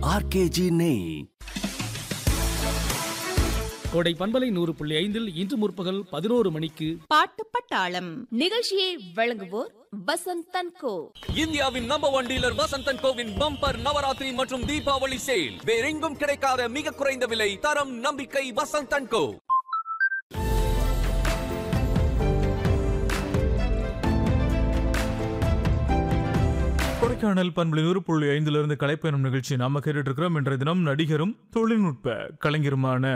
RKG நெய் கோடை பண்பலை நூறு புள்ளி ஐந்தில் இன்று முற்பகல் பதினோரு மணிக்கு பாட்டு பட்டாளம் நிகழ்ச்சியை வழங்குவோர் வசந்த் தன்கோ இந்தியாவின் நம்பர் ஒன் டீலர் வசந்தன் கோவின் பம்பர் நவராத்திரி மற்றும் தீபாவளி சேல் வேறெங்கும் கிடைக்காத மிக குறைந்த விலை தரம் நம்பிக்கை வசந்தன் கோ கொடைக்கானல் பண்புலி நூறு புள்ளி ஐந்திலிருந்து கலைப்பயணம் நிகழ்ச்சி நாம கேட்டுட்டு இருக்கிறோம் இன்றைய தினம் நடிகரும் தொழில்நுட்ப கலைஞருமான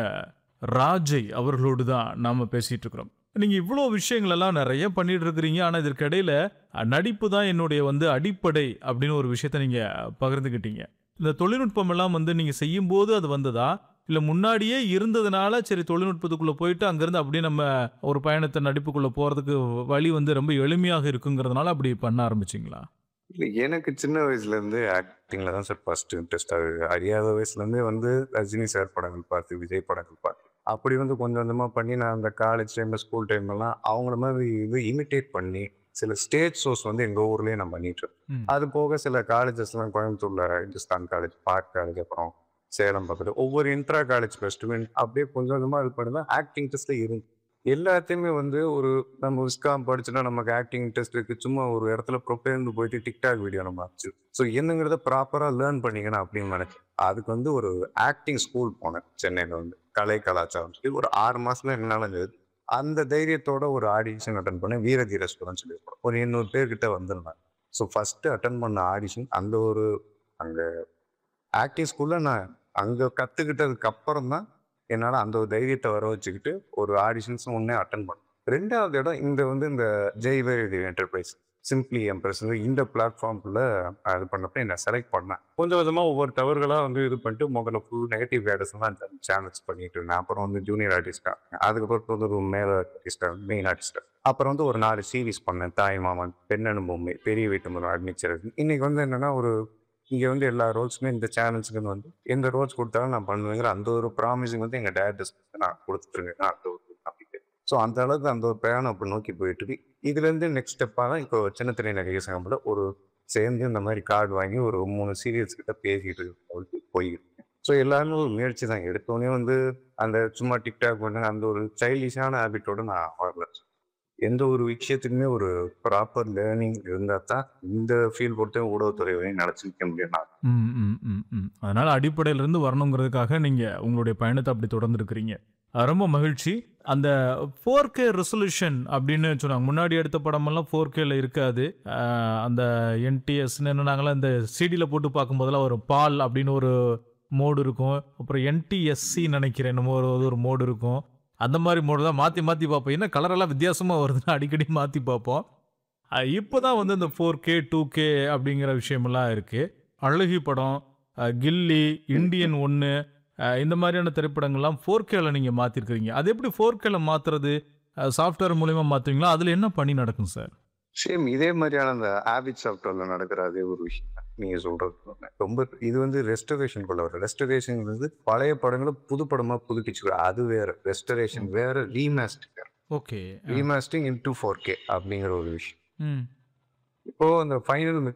ராஜை அவர்களோடு தான் நாம பேசிட்டு இருக்கிறோம் நீங்க இவ்வளோ விஷயங்கள் எல்லாம் நிறைய பண்ணிட்டு இருக்கிறீங்க ஆனா இதற்கு இடையில அஹ், நடிப்பு தான் என்னுடைய வந்து அடிப்படை அப்படின்னு ஒரு விஷயத்த நீங்க பகிர்ந்துக்கிட்டீங்க இந்த தொழில்நுட்பம் எல்லாம் வந்து நீங்க செய்யும் போது அது வந்ததா இல்ல முன்னாடியே இருந்ததுனால சரி தொழில்நுட்பத்துக்குள்ள போயிட்டு அங்கிருந்து அப்படியே நம்ம ஒரு பயணத்தை நடிப்புக்குள்ள போறதுக்கு வழி வந்து ரொம்ப எளிமையாக இருக்குங்கிறதுனால அப்படி பண்ண ஆரம்பிச்சிங்களா இல்ல எனக்கு சின்ன வயசுல இருந்து ஆக்டிங்ல தான் சார் ஃபர்ஸ்ட் இன்ட்ரெஸ்ட் ஆகுது அறியாத வயசுல இருந்தே வந்து ரஜினி சார் படங்கள் பார்த்து விஜய் படங்கள் பார்த்து அப்படி வந்து கொஞ்சம் கொஞ்சமா பண்ணி நான் அந்த காலேஜ் டைம்ல ஸ்கூல் டைம்லலாம் அவங்கள மாதிரி இது இமிட்டேட் பண்ணி சில ஸ்டேஜ் ஷோஸ் வந்து எங்க ஊர்லயே நான் பண்ணிட்டு இருக்கேன். ம். அது போக சில காலேஜஸ்லாம் கோயம்புத்தூர்ல இந்துஸ்தான் காலேஜ் பார்க் காலேஜ் அப்புறம் சேலம் பக்கத்துல ஒவ்வொரு இன்ட்ரா காலேஜ் ஃபெஸ்டிவல் அப்படியே கொஞ்சம் கொஞ்சமா இது பண்ணி தான் ஆக்டிங் டெஸ்ட்ல இருந்து எல்லாத்தையுமே வந்து ஒரு நம்ம விஸ்காம் படிச்சுன்னா நமக்கு ஆக்டிங் டெஸ்ட் இருக்கு சும்மா ஒரு இடத்துல ப்ரொப்பேர்ந்து போயிட்டு டிக்டாக் வீடியோ நம்ம அடிச்சு ஸோ என்னங்கிறத ப்ராப்பராக லேர்ன் பண்ணிக்கணும் அப்படின்னு நினைச்சேன் அதுக்கு வந்து ஒரு ஆக்டிங் ஸ்கூல் போனேன் சென்னையில் வந்து கலை கலாச்சாரம் சொல்லி ஒரு ஆறு மாசத்துல என்னால் இருந்தது அந்த தைரியத்தோட ஒரு ஆடிஷன் அட்டன் பண்ணேன் வீரதீர ரெஸ்டாரண்ட் சொல்லி ஒரு எண்ணூறு பேர்கிட்ட வந்திருந்தேன் ஸோ ஃபர்ஸ்ட் அட்டன் பண்ண ஆடிஷன் அந்த ஒரு அங்கே ஆக்டிங் ஸ்கூலில் நான் அங்கே கற்றுக்கிட்டதுக்கு அப்புறம் தான் என்னால் அந்த ஒரு தைரியத்தை வர வச்சுக்கிட்டு ஒரு ஆடிஷன்ஸ் ஒன்றே அட்டன் பண்ணேன் ரெண்டாவது இடம் இந்த வந்து இந்த ஜெய்வேதி என்டர்பிரைஸ் சிம்பிளி எம்ப்ரஸ் இந்த பிளாட்ஃபார்ம்குள்ள இது பண்ணப்ப என்னை செலக்ட் பண்ணேன் கொஞ்சம் கொஞ்சமாக ஒவ்வொரு தவறுகளாக வந்து இது பண்ணிட்டு முதல்ல ஃபுல் நெகட்டிவ் வேடஸ் தான் சேனல்ஸ் பண்ணிட்டு இருந்தேன் அப்புறம் வந்து ஜூனியர் ஆர்டிஸ்டாக அதுக்கப்புறம் வந்து ஒரு மேல ஆர்டிஸ்டாக மெயின் ஆர்டிஸ்டாக அப்புறம் வந்து ஒரு நாலு சீரிஸ் பண்ணேன் தாய் மாமன் பெண்ணனும் பொம்மை பெரிய வீட்டு மரம் அட்மிச்சர் இன்னைக்கு வந்து என்னன்னா ஒரு இங்கே வந்து எல்லா ரோல்ஸுமே இந்த சேனல்ஸுக்கு வந்து எந்த ரோல்ஸ் கொடுத்தாலும் நான் பண்ணுவேங்கிற அந்த ஒரு ப்ராமிசிங் வந்து எங்கள் டேரக்டர்ஸ் நான் கொடுத்துருங்க அந்த ஒரு நம்பிக்கை ஸோ அந்த அளவுக்கு அந்த ஒரு பிரயாணம் அப்படி நோக்கி போயிட்டு இருக்கு இதுலேருந்து நெக்ஸ்ட் ஸ்டெப்பாக தான் இப்போ சின்ன திரை நடிகர் சங்கம்ல ஒரு சேர்ந்து இந்த மாதிரி கார்டு வாங்கி ஒரு மூணு சீரியல்ஸ் கிட்ட பேசிட்டு இருக்கு போயிட்டு ஸோ எல்லாருமே ஒரு முயற்சி தான் எடுத்தோடனே வந்து அந்த சும்மா டிக்டாக் பண்ண அந்த ஒரு சைல்டிஷான ஹேபிட்டோட நான் வரல எந்த ஒரு விஷயத்துக்குமே ஒரு ப்ராப்பர் லேர்னிங் இருந்தால் தான் இந்த ஃபீல்ட் பொறுத்த ஊடகத்துறை வரையும் நினச்சி நிற்க முடியும் நான் ம், ம், ம், ம். அதனால அடிப்படையில இருந்து வரணுங்கிறதுக்காக நீங்க உங்களுடைய பயணத்தை அப்படி தொடர்ந்து இருக்கிறீங்க ரொம்ப மகிழ்ச்சி அந்த ஃபோர் கே ரெசல்யூஷன் அப்படின்னு சொன்னாங்க முன்னாடி எடுத்த படமெல்லாம் ஃபோர் கேல இருக்காது அஹ், அந்த என்டிஎஸ்ன்னு என்னன்னாங்களா இந்த சிடியில் போட்டு பார்க்கும்போதெல்லாம் ஒரு பால் அப்படின்னு ஒரு மோடு இருக்கும் அப்புறம் என்டிஎஸ்சி நினைக்கிறேன் என்னமோ ஒரு ஒரு மோடு இருக்கும் அந்த மாதிரி மோடு தான் மாற்றி மாற்றி பார்ப்போம் என்ன கலரெல்லாம் வித்தியாசமாக வருதுன்னு அடிக்கடி மாற்றி பார்ப்போம் இப்போ தான் வந்து இந்த ஃபோர் கே டூ கே அப்படிங்கிற விஷயமெல்லாம் இருக்குது அழகி படம் அஹ், கில்லி இந்தியன் ஒன்று இந்த மாதிரியான திரைப்படங்கள்லாம் ஃபோர் கேல நீங்கள் மாற்றிருக்கிறீங்க அது எப்படி ஃபோர் கேல மாற்றுறது சாஃப்ட்வேர் மூலயமா மாற்றுவீங்களா அதில் என்ன பண்ணி நடக்கும் சார் சேம் இதே மாதிரியான அந்த ஹேபிட் சாஃப்ட்வேர்ல நடக்கிற அதே ஒரு விஷயம் தான் நீங்க சொல்றது ரொம்ப இது வந்து ரெஸ்டரேஷன் கொள்ள வர ரெஸ்டரேஷன் வந்து பழைய படங்களை புது படமா புதுப்பிச்சு அது வேற ரெஸ்டரேஷன் வேற ரீமாஸ்டிங் வேற okay remastering into four K அப்படிங்கிற ஒரு விஷயம் ம் இப்போ அந்த ஃபைனல்